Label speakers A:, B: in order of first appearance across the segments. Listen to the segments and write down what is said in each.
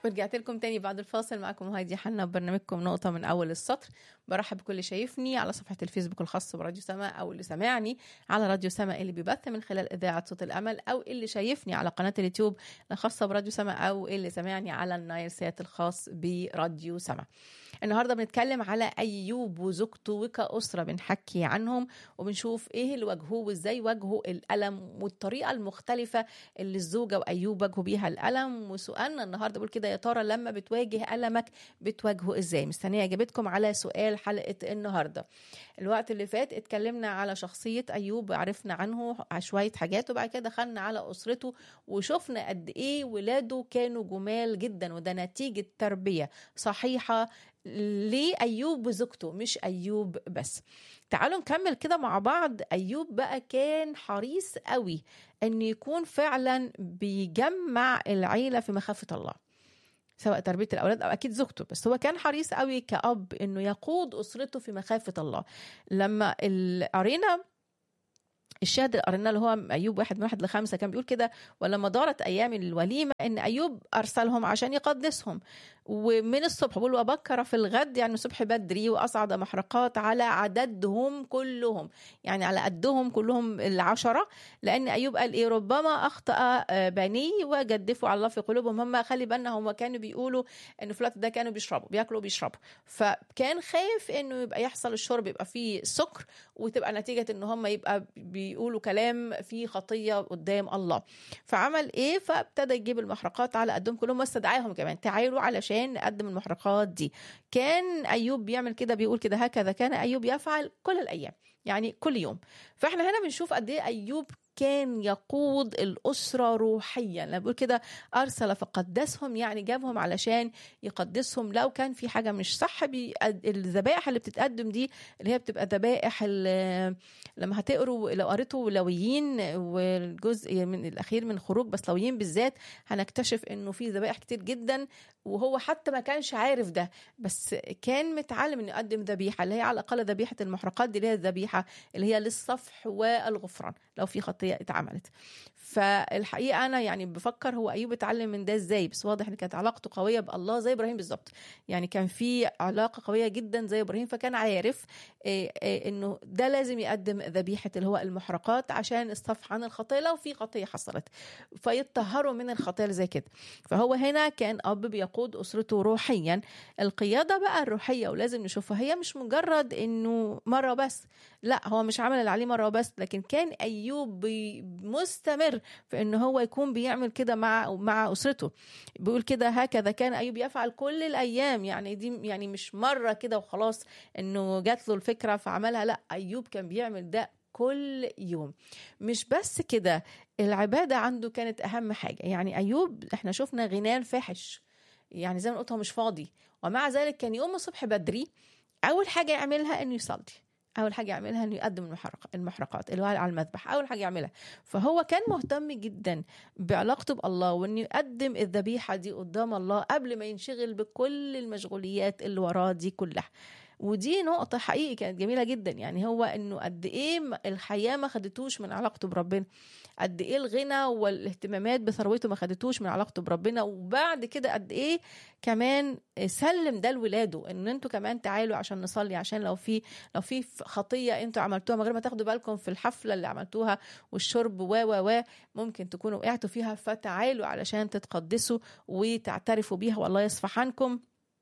A: ورجعت لكم تاني بعد الفاصل معكم هايدي حنا ببرنامجكم نقطة من أول السطر برحب بكل اللي شايفني على صفحة الفيسبوك الخاصة براديو سماء أو اللي سمعني على راديو سماء اللي بيبث من خلال إذاعة صوت الأمل أو اللي شايفني على قناة اليوتيوب الخاصة براديو سماء أو اللي سمعني على النايل سات الخاص براديو سماء النهاردة بنتكلم على أيوب وزوجته وكأسرة بنحكي عنهم وبنشوف إيه اللي واجهوه وإزاي واجهوا الألم والطريقة المختلفة اللي الزوجة وأيوب واجهوا بيها الألم وسؤالنا النهاردة بقول كده يا ترى لما بتواجه ألمك بتواجهه إزاي مستنية إجابتكم على سؤال حلقة النهاردة الوقت اللي فات اتكلمنا على شخصية أيوب عرفنا عنه شوية حاجات وبعد كده دخلنا على أسرته وشفنا قد إيه ولاده كانوا جمال جدا وده نتيجة تربية صحيحة لأيوب وزوجته مش أيوب بس تعالوا نكمل كده مع بعض أيوب بقى كان حريص قوي أن يكون فعلا بيجمع العيلة في مخافة الله سواء تربيه الاولاد او اكيد زوجته بس هو كان حريص قوي كاب انه يقود اسرته في مخافه الله لما قرينا الشاهد اللي قريناه اللي هو ايوب واحد من واحد لخمسه كان بيقول كده ولما دارت ايام الوليمه ان ايوب ارسلهم عشان يقدسهم ومن الصبح بقول وبكر في الغد يعني الصبح بدري واصعد محرقات على عددهم كلهم يعني على قدهم كلهم العشره لان ايوب قال ايه ربما اخطا بني وجدفوا على الله في قلوبهم هم خلي بالنا هم كانوا بيقولوا ان في الوقت ده كانوا بيشربوا بياكلوا وبيشربوا فكان خايف انه يبقى يحصل الشرب يبقى فيه سكر وتبقى نتيجه ان هم يبقى بيقولوا كلام فيه خطيه قدام الله فعمل ايه فابتدى يجيب المحرقات على قدهم كلهم واستدعاهم كمان تعالوا علشان عشان نقدم المحرقات دي كان ايوب بيعمل كده بيقول كده هكذا كان ايوب يفعل كل الايام يعني كل يوم فاحنا هنا بنشوف قد ايه ايوب كان يقود الأسرة روحيا لما بيقول كده أرسل فقدسهم يعني جابهم علشان يقدسهم لو كان في حاجة مش صح الذبائح اللي بتتقدم دي اللي هي بتبقى ذبائح لما هتقروا لو قريتوا لويين والجزء من الأخير من خروج بس لويين بالذات هنكتشف إنه في ذبائح كتير جدا وهو حتى ما كانش عارف ده بس كان متعلم إنه يقدم ذبيحة اللي هي على الأقل ذبيحة المحرقات دي اللي هي الذبيحة اللي هي للصفح والغفران لو في خطية خطيه اتعملت فالحقيقه انا يعني بفكر هو ايوب اتعلم من ده ازاي بس واضح ان كانت علاقته قويه بالله زي ابراهيم بالظبط يعني كان في علاقه قويه جدا زي ابراهيم فكان عارف إيه إيه انه ده لازم يقدم ذبيحه اللي هو المحرقات عشان الصفح عن الخطيه لو في خطيه حصلت فيطهروا من الخطيه زي كده فهو هنا كان اب بيقود اسرته روحيا القياده بقى الروحيه ولازم نشوفها هي مش مجرد انه مره بس لا هو مش عمل اللي عليه مره بس لكن كان ايوب مستمر في ان هو يكون بيعمل كده مع مع اسرته بيقول كده هكذا كان ايوب يفعل كل الايام يعني دي يعني مش مره كده وخلاص انه جات له الفكره فعملها لا ايوب كان بيعمل ده كل يوم مش بس كده العباده عنده كانت اهم حاجه يعني ايوب احنا شفنا غناه الفاحش يعني زي ما قلت هو مش فاضي ومع ذلك كان يقوم الصبح بدري اول حاجه يعملها انه يصلي اول حاجه يعملها انه يقدم المحرقات اللي هو على المذبح اول حاجه يعملها فهو كان مهتم جدا بعلاقته بالله وانه يقدم الذبيحه دي قدام الله قبل ما ينشغل بكل المشغوليات اللي وراه دي كلها ودي نقطة حقيقي كانت جميلة جدا يعني هو انه قد ايه الحياة ما خدتوش من علاقته بربنا قد ايه الغنى والاهتمامات بثروته ما خدتوش من علاقته بربنا وبعد كده قد ايه كمان سلم ده لولاده ان انتوا كمان تعالوا عشان نصلي عشان لو في لو في خطيه انتوا عملتوها من غير ما تاخدوا بالكم في الحفله اللي عملتوها والشرب و و و ممكن تكونوا وقعتوا فيها فتعالوا علشان تتقدسوا وتعترفوا بيها والله يصفح عنكم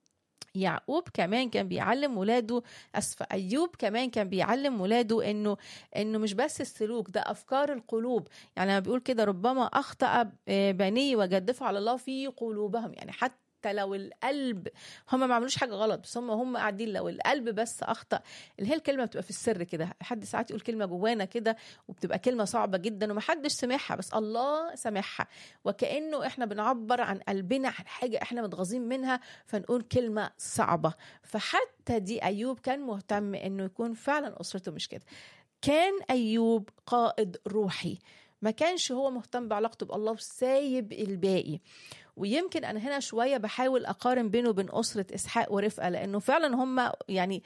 A: يعقوب كمان كان بيعلم ولاده اسف ايوب كمان كان بيعلم ولاده انه انه مش بس السلوك ده افكار القلوب يعني لما بيقول كده ربما اخطا بني وجدفوا على الله في قلوبهم يعني حتى حتى لو القلب هم ما عملوش حاجه غلط بس هم هم قاعدين لو القلب بس اخطا اللي هي الكلمه بتبقى في السر كده حد ساعات يقول كلمه جوانا كده وبتبقى كلمه صعبه جدا ومحدش سمعها بس الله سمعها وكانه احنا بنعبر عن قلبنا عن حاجه احنا متغاظين منها فنقول كلمه صعبه فحتى دي ايوب كان مهتم انه يكون فعلا اسرته مش كده كان ايوب قائد روحي ما كانش هو مهتم بعلاقته بالله وسايب الباقي ويمكن انا هنا شويه بحاول اقارن بينه وبين اسره اسحاق ورفقه لانه فعلا هم يعني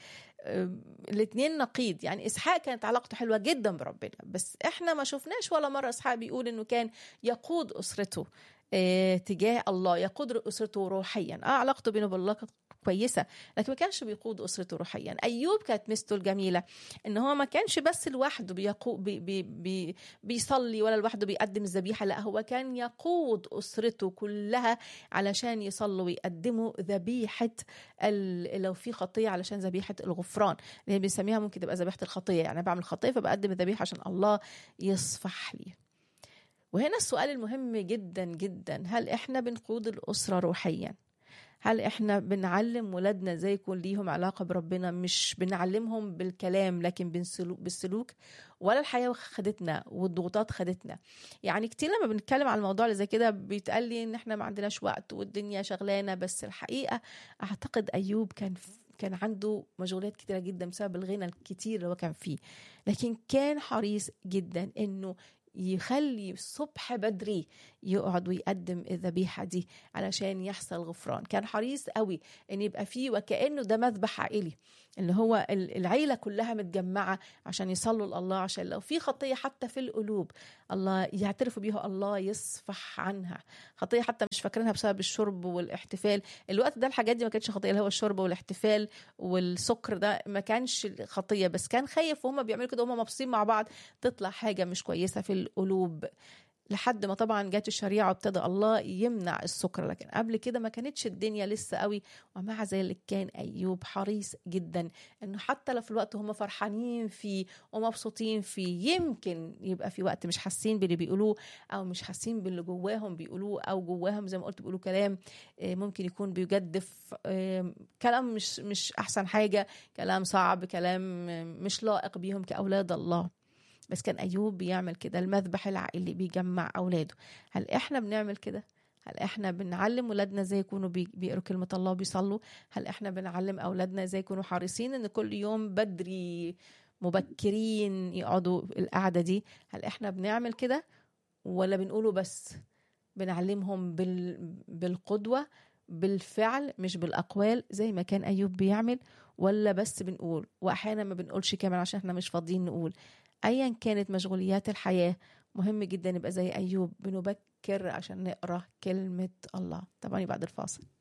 A: الاثنين نقيض يعني اسحاق كانت علاقته حلوه جدا بربنا بس احنا ما شفناش ولا مره اسحاق بيقول انه كان يقود اسرته آه، تجاه الله يقود اسرته روحيا اه علاقته بينه بالله كانت كويسه لكن ما كانش بيقود اسرته روحيا ايوب كانت ميزته الجميله ان هو ما كانش بس لوحده بيقو بي بي بي بيصلي ولا لوحده بيقدم الذبيحه لا هو كان يقود اسرته كلها علشان يصلوا ويقدموا ذبيحه ال- لو في خطيه علشان ذبيحه الغفران اللي هي بنسميها ممكن تبقى ذبيحه الخطيه يعني أنا بعمل خطيه فبقدم الذبيحه عشان الله يصفح لي وهنا السؤال المهم جدا جدا هل احنا بنقود الاسره روحيا هل احنا بنعلم ولادنا ازاي يكون ليهم علاقه بربنا مش بنعلمهم بالكلام لكن بالسلوك, بالسلوك ولا الحياه خدتنا والضغوطات خدتنا يعني كتير لما بنتكلم على الموضوع اللي زي كده بيتقال لي ان احنا ما عندناش وقت والدنيا شغلانه بس الحقيقه اعتقد ايوب كان كان عنده مشغولات كتيرة جدا بسبب الغنى الكتير اللي هو كان فيه لكن كان حريص جدا انه يخلي الصبح بدري يقعد ويقدم الذبيحة دي علشان يحصل غفران كان حريص قوي ان يبقى فيه وكأنه ده مذبح عائلي اللي هو العيلة كلها متجمعة عشان يصلوا لله عشان لو في خطية حتى في القلوب الله يعترفوا بيها الله يصفح عنها خطية حتى مش فاكرينها بسبب الشرب والاحتفال الوقت ده الحاجات دي ما كانتش خطية اللي هو الشرب والاحتفال والسكر ده ما كانش خطية بس كان خايف وهم بيعملوا كده وهم مبسوطين مع بعض تطلع حاجة مش كويسة في القلوب لحد ما طبعا جت الشريعه وابتدى الله يمنع السكر لكن قبل كده ما كانتش الدنيا لسه قوي ومع ذلك كان ايوب حريص جدا انه حتى لو في الوقت هم فرحانين فيه ومبسوطين فيه يمكن يبقى في وقت مش حاسين باللي بيقولوه او مش حاسين باللي جواهم بيقولوه او جواهم زي ما قلت بيقولوا كلام ممكن يكون بيجدف كلام مش مش احسن حاجه كلام صعب كلام مش لائق بيهم كاولاد الله بس كان ايوب بيعمل كده المذبح العائلي بيجمع اولاده هل احنا بنعمل كده هل احنا بنعلم ولادنا ازاي يكونوا بيقروا كلمه الله وبيصلوا هل احنا بنعلم اولادنا ازاي يكونوا حريصين ان كل يوم بدري مبكرين يقعدوا القعده دي هل احنا بنعمل كده ولا بنقوله بس بنعلمهم بال... بالقدوه بالفعل مش بالاقوال زي ما كان ايوب بيعمل ولا بس بنقول واحيانا ما بنقولش كمان عشان احنا مش فاضيين نقول ايا كانت مشغوليات الحياه مهم جدا نبقى زي ايوب بنبكر عشان نقرا كلمه الله طبعا بعد الفاصل